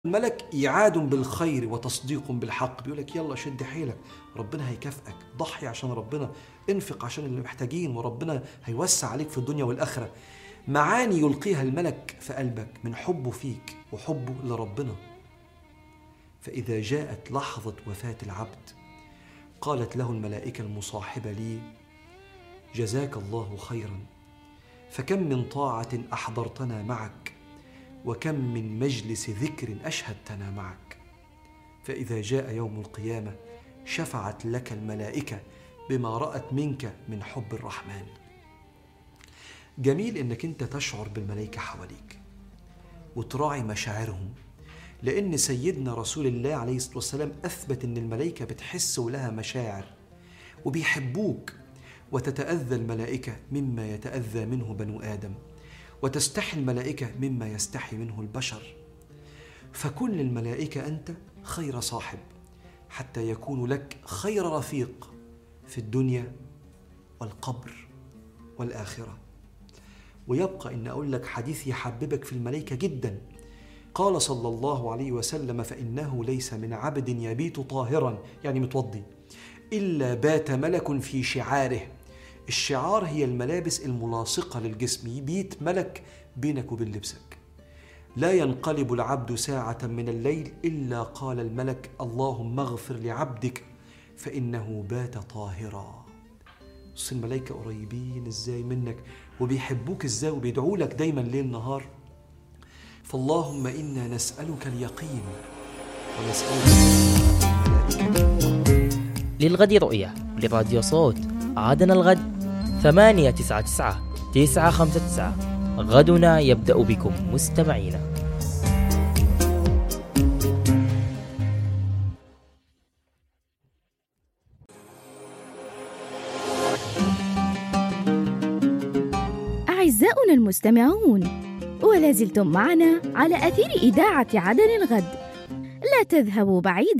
الملك إيعاد بالخير وتصديق بالحق بيقول لك يلا شد حيلك ربنا هيكافئك ضحي عشان ربنا انفق عشان اللي محتاجين وربنا هيوسع عليك في الدنيا والآخرة معاني يلقيها الملك في قلبك من حبه فيك وحبه لربنا فإذا جاءت لحظة وفاة العبد قالت له الملائكة المصاحبة لي جزاك الله خيرا فكم من طاعة أحضرتنا معك وكم من مجلس ذكر أشهدتنا معك فإذا جاء يوم القيامة شفعت لك الملائكة بما رأت منك من حب الرحمن جميل انك انت تشعر بالملائكة حواليك وتراعي مشاعرهم لأن سيدنا رسول الله عليه الصلاة والسلام أثبت أن الملائكة بتحس ولها مشاعر وبيحبوك وتتأذى الملائكة مما يتأذى منه بنو آدم وتستحي الملائكة مما يستحي منه البشر فكن للملائكة أنت خير صاحب حتى يكون لك خير رفيق في الدنيا والقبر والآخرة ويبقى إن أقول لك حديث يحببك في الملائكة جدا قال صلى الله عليه وسلم فإنه ليس من عبد يبيت طاهرا يعني متوضي إلا بات ملك في شعاره الشعار هي الملابس الملاصقة للجسم يبيت ملك بينك وبين لبسك لا ينقلب العبد ساعة من الليل إلا قال الملك اللهم اغفر لعبدك فإنه بات طاهرا بص الملائكة قريبين ازاي منك وبيحبوك ازاي وبيدعوا لك دايما ليل نهار فاللهم إنا نسألك اليقين ونسألك الملائكة للغد رؤية لراديو صوت عادنا الغد ثمانية تسعة تسعة تسعة خمسة تسعة غدنا يبدأ بكم مستمعينا أعزاؤنا المستمعون ولا زلتم معنا على أثير إذاعة عدن الغد لا تذهبوا بعيدا